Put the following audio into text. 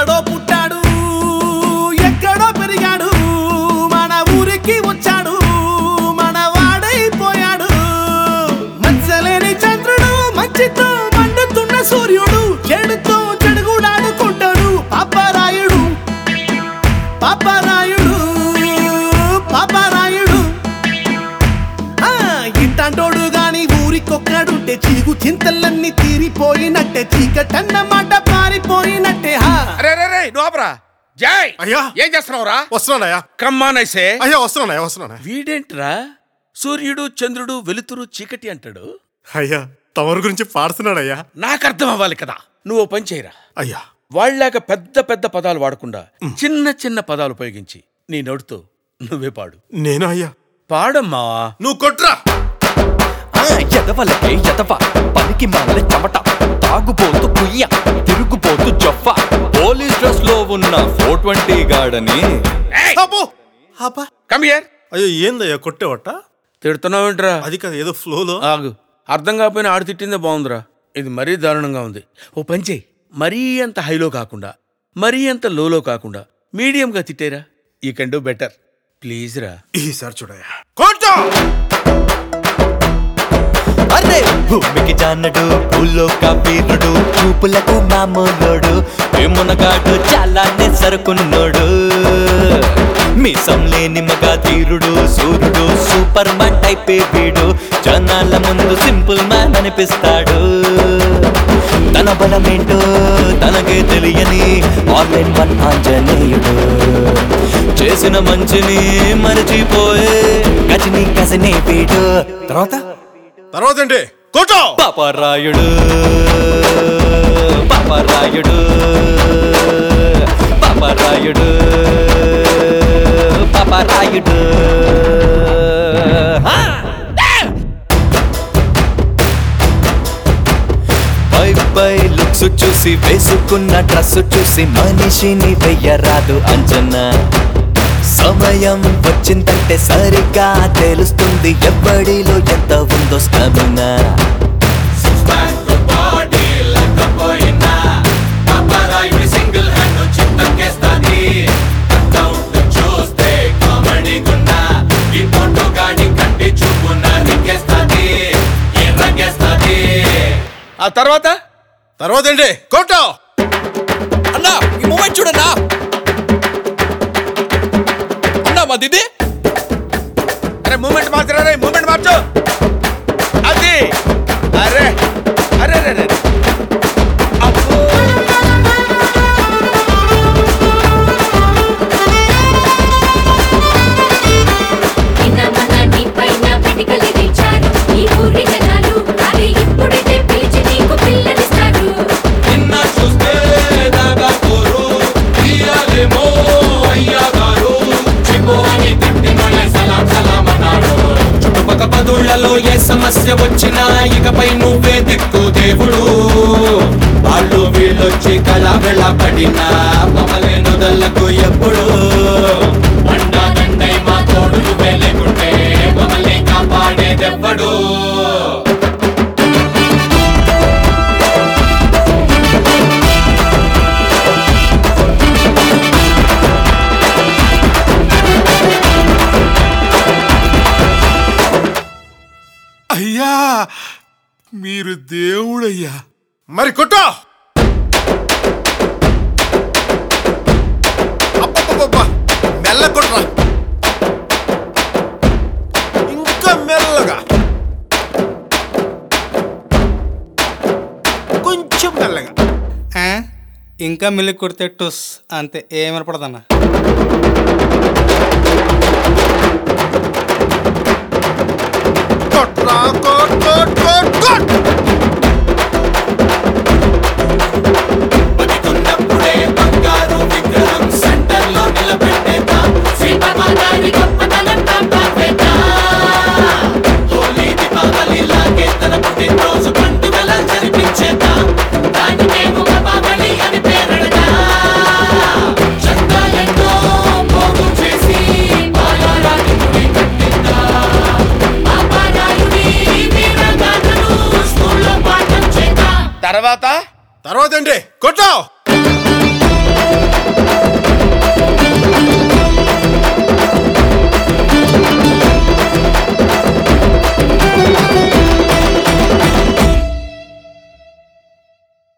ఎక్కడో పుట్టాడు ఎక్కడో పెరిగాడు మన ఊరికి వచ్చాడు మన వాడైపోయాడు మచ్చలేని చంద్రుడు మంచితో మండుతున్న సూర్యుడు చెడుతో చెడుగుడాడుకుంటాడు పాపరాయుడు పాపరాయుడు పాపరాయుడు ఆ, ఇట్టాంటోడు గాని ఊరికొక్కడుంటే చీగు చింతలన్నీ తీరిపోయినట్టే చీకటన్నమాట పారిపోయినట్టే హా అరే రే రే నువ్వు ఆపరా జై అయ్యా. ఏం చేస్తున్నావురా వస్తున్నానయ్యా కమ్మానైసే అయ్యా వస్తున్నానయ్యా వస్తున్నానయ్యా వీడేంట్రా సూర్యుడు చంద్రుడు వెలుతురు చీకటి అంటాడు అయ్యా తమరి గురించి పాడుతున్నాడయ్యా నాకు అర్థం అవ్వాలి కదా నువ్వు ఓ పని చేయరా అయ్యా వాళ్ళలాగా పెద్ద పెద్ద పదాలు వాడకుండా చిన్న చిన్న పదాలు ఉపయోగించి నీ నోటితో నువ్వే పాడు నేను అయ్యా పాడమ్మా నువ్వు కొట్రా ఆ ఎదవలకే ఎదవ పనికి మాల చెమట తాగుబోతు కుయ్య తిరుగుబోతు జొఫ పోలీస్ డ్రెస్ లో ఉన్న ఫోర్ ట్వంటీ గాడని అబ్బో అబ్బా కమ్ హియర్ అయ్యో ఏందయ్యా కొట్టేవట తిడుతున్నావేంట్రా అది కదా ఏదో ఫ్లోలో ఆగు అర్థం కాకపోయినా ఆడు తిట్టిందే బాగుందిరా ఇది మరీ దారుణంగా ఉంది ఓ పని చేయి మరీ అంత హైలో కాకుండా మరీ అంత లోలో కాకుండా మీడియంగా తిట్టేరా you can do better please రా ఈసారి చూడయ్యా కొట్టా అరే భూమికి జానడు భూలోక వీరుడు చూపులకు మామూలోడు ఏమునగాడు చాలానే సరుకున్నోడు మీసం లేని మగ తీరుడు సూర్యుడు సూపర్ మ్యాన్ టైపే వీడు జనాల ముందు సింపుల్ మ్యాన్ అనిపిస్తాడు తన బలమేంటో తనకే తెలియని ఆన్లైన్ వన్ ఆంజనేయుడు చేసిన మంచిని మరచిపోయే గజని కసనే వీడు తర్వాత తర్వాత ఏంటి కొట్టో పాపరాయుడు పాపరాయుడు పాపరాయుడు పాపరాయుడు హా! పై పై లుక్స్ చూసి వేసుకున్న డ్రెస్ చూసి మనిషిని వెయ్యరాదు అంచనా సమయం వచ్చిందంటే సరిగ్గా తెలుస్తుంది ఎవ్వడిలో ఎంత ఉందో స్టమినా ఆ తర్వాత తర్వాత ఏంటి కొట్టో అన్నా ఈ మూమెంట్ చూడన్నా అన్నా మా దిది అరే మూమెంట్ మార్చరా రే మూమెంట్ మార్చు అది అరే అరే అరే అరే అబ్బో. నిన్న మన నీ పైన పిడికలు తెచ్చారు ఈ ఊరి జనాలు అదే ఇప్పుడైతే పిలిచి నీకు పిల్లనిస్తారు నిన్న చూస్తే దాగా కోరు తీయాలేమో అయ్యా గారు చిపో అని తిట్టి మళ్ళీ సలాం సలాం అన్నాడు చుట్టుపక్క పదుళ్లలో ఏ సమస్య వచ్చినా ఇకపై నువ్వే దిక్కు దేవుడు వాళ్ళు వీళ్ళొచ్చి కళ వెళ్ళబడినా మమ్మల్ని నుదలకు ఎప్పుడు అండా దండై మా తోడు నువ్వే లేకుంటే మమ్మల్ని కాపాడేదెవ్వడు అయ్యా మీరు దేవుడయ్యా మరి కొట్టో అబ్బబ్బబ్బబ్బా, మెల్ల కొట్రా ఇంకా మెల్లగా కొంచెం మెల్లగా ఆ? ఇంకా మిల్లి కొడితే టుస్ అంతే ఏమనపడదన్న కొట్రా కొట్ కొట్ కొట్ కొట్ బతికున్నప్పుడే బంగారు విగ్రహం సెంటర్ లో నిలబెట్టేద్దాం సీతమ్మ గొప్పతనం కాపాడేద్దాం హోలీ దీపావళి లాగే తన పుట్టినరోజు పండుగల జరిపించేద్దాం దానికేమో దీపావళి అని పేరెడదాం చందాలెన్నో పోగు చేసి బాలారాని గుడి కట్టిద్దాం ఆ బాలాయుడి వీరగాథను స్కూల్లో పాఠం చేద్దాం తర్వాత తర్వాత ఏంటి కొట్టో